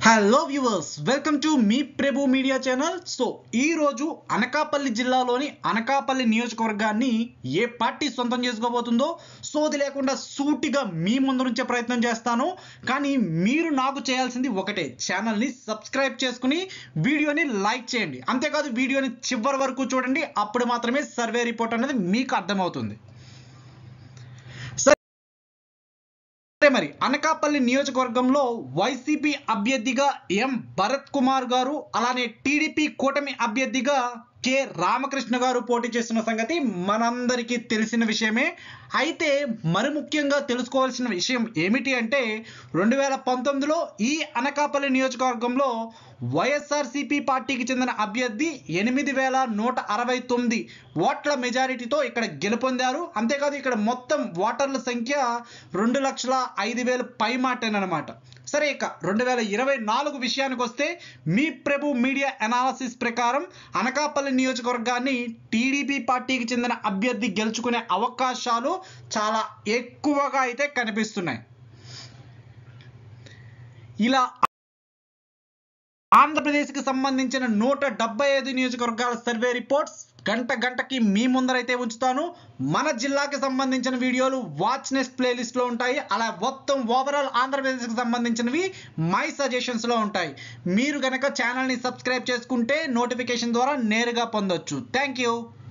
hello viewers welcome to మీ Prabhu media channel so ఈ రోజు అనకాపల్లి జిల్లాలోని అనకాపల్లి నియోజకవర్గాన్ని ఏ పార్టీ సొంతం చేసుకోబోతుందో సోది లేకుండా సూటిగా మీ ముందు నుంచే ప్రయత్నం చేస్తాను కానీ మీరు నాకు చేయాల్సింది ఒకటే ఛానల్ని సబ్స్క్రైబ్ చేసుకుని వీడియోని లైక్ చేయండి అంతేకాదు వీడియోని చివరి వరకు చూడండి అప్పుడు మాత్రమే సర్వే రిపోర్ట్ అనేది మీకు అర్థమవుతుంది సరే మరి అనకాపల్లి నియోజకవర్గంలో వైసీపీ అభ్యర్థిగా ఎం భరత్ కుమార్ గారు అలానే టీడీపీ కూటమి అభ్యర్థిగా కె రామకృష్ణ గారు పోటీ చేస్తున్న సంగతి మనందరికీ తెలిసిన విషయమే అయితే మరి ముఖ్యంగా తెలుసుకోవాల్సిన విషయం ఏమిటి అంటే రెండు వేల పంతొమ్మిదిలో ఈ అనకాపల్లి నియోజకవర్గంలో వైఎస్ఆర్సీపీ పార్టీకి చెందిన అభ్యర్థి ఎనిమిది వేల నూట అరవై తొమ్మిది ఓట్ల మెజారిటీతో ఇక్కడ గెలుపొందారు అంతేకాదు ఇక్కడ మొత్తం ఓటర్ల సంఖ్య రెండు లక్షల ఐదు వేలు పై మాటేనమాట సరే ఇక రెండు వేల ఇరవై నాలుగు విషయానికి వస్తే మీ ప్రభు మీడియా అనాలసిస్ ప్రకారం అనకాపల్లి నియోజకవర్గాన్ని టీడీపీ పార్టీకి చెందిన అభ్యర్థి గెలుచుకునే అవకాశాలు చాలా ఎక్కువగా అయితే కనిపిస్తున్నాయి ఇలా ఆంధ్రప్రదేశ్కి సంబంధించిన నూట డెబ్బై ఐదు నియోజకవర్గాల సర్వే రిపోర్ట్స్ గంట గంటకి మీ ముందరైతే ఉంచుతాను మన జిల్లాకి సంబంధించిన వీడియోలు వాచ్ నెస్ట్ ప్లేలిస్ట్లో ఉంటాయి అలా మొత్తం ఓవరాల్ ఆంధ్రప్రదేశ్కి సంబంధించినవి మై సజెషన్స్లో ఉంటాయి మీరు కనుక ఛానల్ని సబ్స్క్రైబ్ చేసుకుంటే నోటిఫికేషన్ ద్వారా నేరుగా పొందొచ్చు థ్యాంక్ యూ